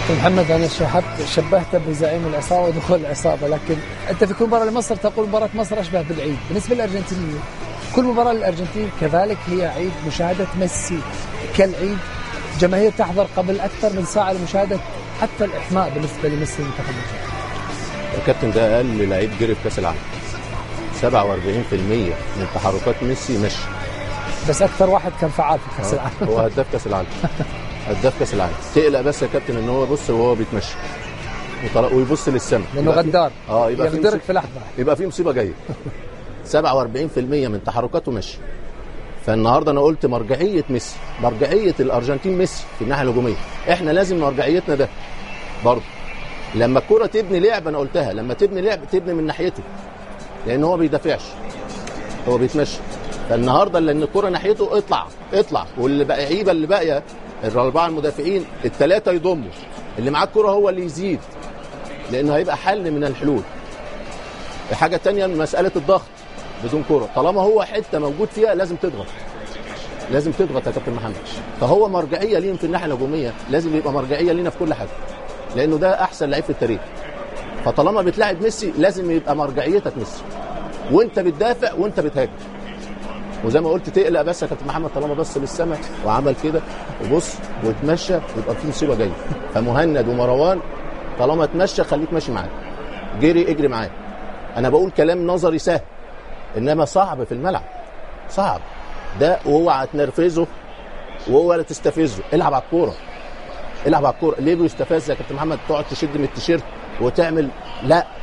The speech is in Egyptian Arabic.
كابتن محمد انا شبهت شبهته بزعيم العصابه ودخول العصابه لكن انت في كل مباراه لمصر تقول مباراه مصر اشبه بالعيد بالنسبه للارجنتينيين كل مباراه للارجنتين كذلك هي عيد مشاهده ميسي كالعيد جماهير تحضر قبل اكثر من ساعه لمشاهده حتى الاحماء بالنسبه لميسي المنتخب الكابتن ده اقل لعيب جري في كاس العالم 47% من تحركات ميسي مشي بس اكثر واحد كان فعال في كاس العالم هو هداف كاس العالم هداف كاس العالم تقلق بس يا كابتن ان هو بص وهو بيتمشى وطلع- ويبص للسماء لانه يبقى في- غدار اه يبقى في يغدرك مصيبة- في لحظه يبقى في مصيبه جايه 47% من تحركاته مشي فالنهارده انا قلت مرجعيه ميسي مرجعيه الارجنتين ميسي في الناحيه الهجوميه احنا لازم مرجعيتنا ده برضه لما الكره تبني لعب انا قلتها لما تبني لعب تبني من ناحيته لان هو بيدافعش هو بيتمشى فالنهارده لان الكره ناحيته اطلع اطلع واللعيبه اللي باقيه الاربعه المدافعين الثلاثه يضموا اللي معاه الكره هو اللي يزيد لانه هيبقى حل من الحلول حاجه تانية مساله الضغط بدون كره طالما هو حته موجود فيها لازم تضغط لازم تضغط يا كابتن محمد فهو مرجعيه ليهم في الناحيه الهجوميه لازم يبقى مرجعيه لينا في كل حاجه لانه ده احسن لعيب في التاريخ فطالما بتلاعب ميسي لازم يبقى مرجعيتك ميسي وانت بتدافع وانت بتهاجم وزي ما قلت تقلق بس يا كابتن محمد طالما بص للسماء وعمل كده وبص واتمشى يبقى في مصيبه جايه فمهند ومروان طالما اتمشى خليك ماشي معاه جري اجري معاه انا بقول كلام نظري سهل انما صعب في الملعب صعب ده واوعى تنرفزه واوعى تستفزه العب على الكوره العب على الكوره ليه بيستفز يا كابتن محمد تقعد تشد من التيشيرت وتعمل لا